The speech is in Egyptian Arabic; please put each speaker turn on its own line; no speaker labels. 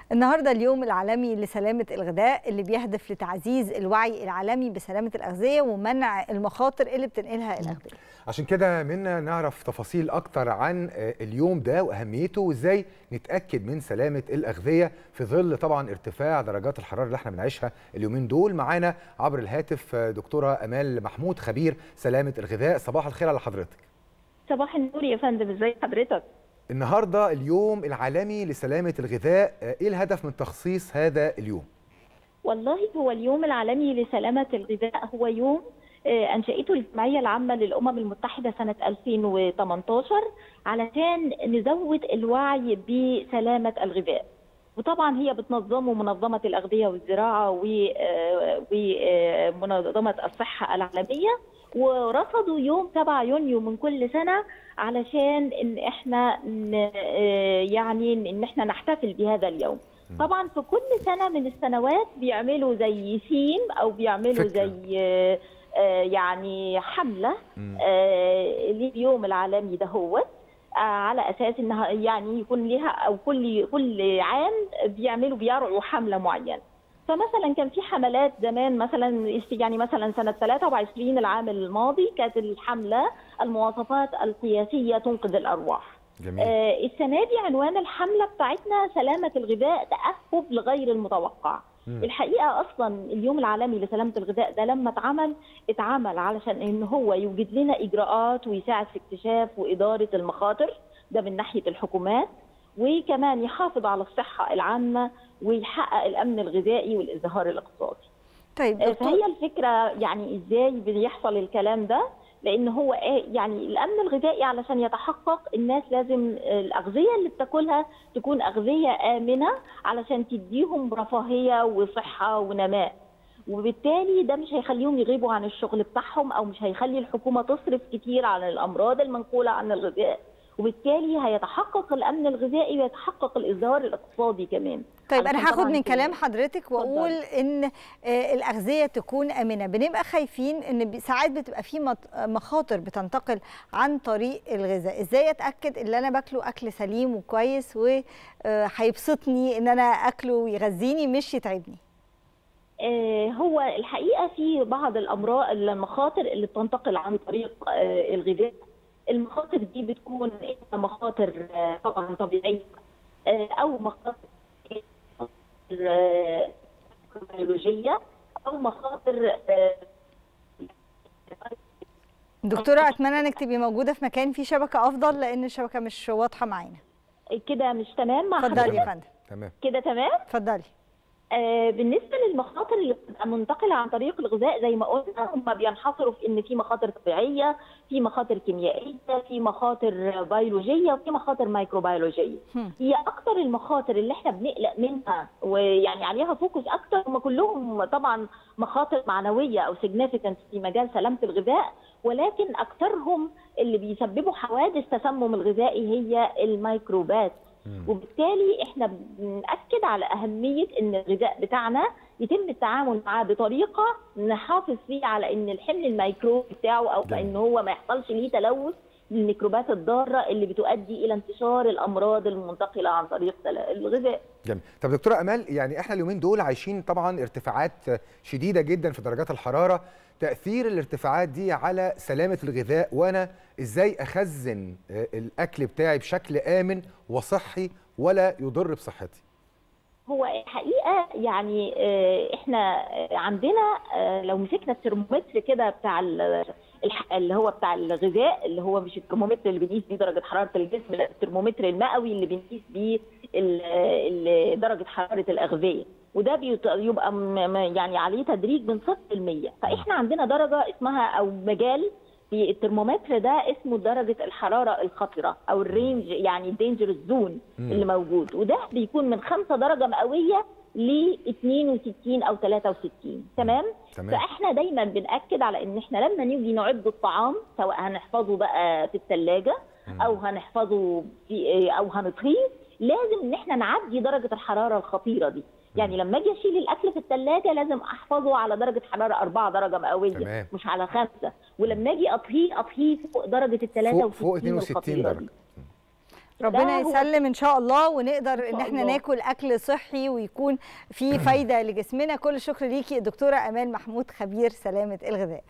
النهارده اليوم العالمي لسلامة الغذاء اللي بيهدف لتعزيز الوعي العالمي بسلامة الأغذية ومنع المخاطر اللي بتنقلها الأغذية.
عشان كده منا نعرف تفاصيل أكتر عن اليوم ده وأهميته وإزاي نتأكد من سلامة الأغذية في ظل طبعا ارتفاع درجات الحرارة اللي احنا بنعيشها اليومين دول معانا عبر الهاتف دكتورة أمال محمود خبير سلامة الغذاء صباح الخير على حضرتك.
صباح النور يا فندم ازي حضرتك؟
النهارده اليوم العالمي لسلامه الغذاء ايه الهدف من تخصيص هذا اليوم
والله هو اليوم العالمي لسلامه الغذاء هو يوم انشأته الجمعيه العامه للامم المتحده سنه 2018 علشان نزود الوعي بسلامه الغذاء وطبعا هي بتنظمه منظمه الاغذيه والزراعه ومنظمه الصحه العالميه ورصدوا يوم 7 يونيو من كل سنه علشان ان احنا يعني ان احنا نحتفل بهذا اليوم طبعا في كل سنه من السنوات بيعملوا زي سيم او بيعملوا فكرة. زي يعني حمله لليوم العالمي ده هو على اساس انها يعني يكون لها او كل كل عام بيعملوا بيرعوا حمله معينه فمثلا كان في حملات زمان مثلا يعني مثلا سنه 23 العام الماضي كانت الحمله المواصفات القياسيه تنقذ الارواح.
جميل.
آه السنه دي عنوان الحمله بتاعتنا سلامه الغذاء تاهب لغير المتوقع. م. الحقيقه اصلا اليوم العالمي لسلامه الغذاء ده لما اتعمل اتعمل علشان ان هو يوجد لنا اجراءات ويساعد في اكتشاف واداره المخاطر ده من ناحيه الحكومات وكمان يحافظ على الصحه العامه ويحقق الامن الغذائي والازدهار الاقتصادي.
طيب
فهي الفكره يعني ازاي بيحصل الكلام ده؟ لان هو يعني الامن الغذائي علشان يتحقق الناس لازم الاغذيه اللي بتاكلها تكون اغذيه امنه علشان تديهم رفاهيه وصحه ونماء. وبالتالي ده مش هيخليهم يغيبوا عن الشغل بتاعهم او مش هيخلي الحكومه تصرف كتير على الامراض المنقوله عن الغذاء وبالتالي هيتحقق الامن الغذائي ويتحقق الازدهار الاقتصادي كمان
طيب انا هاخد من كلام حضرتك واقول ان الاغذيه تكون امنه بنبقى خايفين ان ساعات بتبقى في مخاطر بتنتقل عن طريق الغذاء ازاي اتاكد ان انا باكله اكل سليم وكويس وهيبسطني ان انا اكله ويغذيني مش يتعبني
هو الحقيقه في بعض الامراض المخاطر اللي بتنتقل عن طريق الغذاء المخاطر دي بتكون مخاطر طبعا طبيعيه او مخاطر بيولوجيه او مخاطر
دكتوره اتمنى انك تبقي موجوده في مكان فيه شبكه افضل لان الشبكه مش واضحه معانا
كده مش تمام مع
اتفضلي يا فندم
تمام
كده تمام
اتفضلي
آه بالنسبه للمخاطر اللي بتبقى منتقله عن طريق الغذاء زي ما قلنا هم بينحصروا في ان في مخاطر طبيعيه، في مخاطر كيميائيه، في مخاطر بيولوجيه وفي مخاطر ميكروبيولوجيه. هي اكثر المخاطر اللي احنا بنقلق منها ويعني عليها فوكس اكثر هم كلهم طبعا مخاطر معنويه او سيجنيفيكانت في مجال سلامه الغذاء ولكن اكثرهم اللي بيسببوا حوادث تسمم الغذائي هي الميكروبات. وبالتالي احنا بنأكد على أهمية إن الغذاء بتاعنا يتم التعامل معاه بطريقة نحافظ فيه على إن الحمل الميكروبي بتاعه أو إن هو ما يحصلش ليه تلوث للميكروبات الضارة اللي بتؤدي إلى انتشار الأمراض المنتقلة عن طريق الغذاء.
جميل. طب دكتورة أمال يعني احنا اليومين دول عايشين طبعا ارتفاعات شديدة جدا في درجات الحرارة تأثير الارتفاعات دي على سلامة الغذاء وأنا إزاي أخزن الأكل بتاعي بشكل آمن وصحي ولا يضر بصحتي
هو الحقيقة يعني إحنا عندنا لو مسكنا الترمومتر كده بتاع اللي هو بتاع الغذاء اللي هو مش الترمومتر اللي بنقيس بيه درجة حرارة الجسم لا الترمومتر المئوي اللي بنقيس بيه درجة حرارة الأغذية وده بيبقى يعني عليه تدريج من 0% فاحنا عندنا درجه اسمها او مجال في الترمومتر ده اسمه درجه الحراره الخطره او الرينج يعني الدينجر زون اللي موجود وده بيكون من 5 درجه مئويه ل 62 او 63 تمام؟
تمام
فاحنا دايما بناكد على ان احنا لما نيجي نعد الطعام سواء هنحفظه بقى في الثلاجه او هنحفظه في او هنطهيه لازم ان احنا نعدي درجه الحراره الخطيره دي يعني لما اجي اشيل الاكل في الثلاجه لازم احفظه على درجه حراره 4 درجه مئويه
تمام.
مش على خمسه ولما اجي اطهيه اطهيه فوق درجه ال 63
فوق, فوق 62 درجه
دي.
ربنا
ده هو
يسلم ان شاء الله ونقدر ان
شاء
احنا
الله.
ناكل اكل صحي ويكون فيه فايده لجسمنا كل الشكر ليكي الدكتوره امال محمود خبير سلامه الغذاء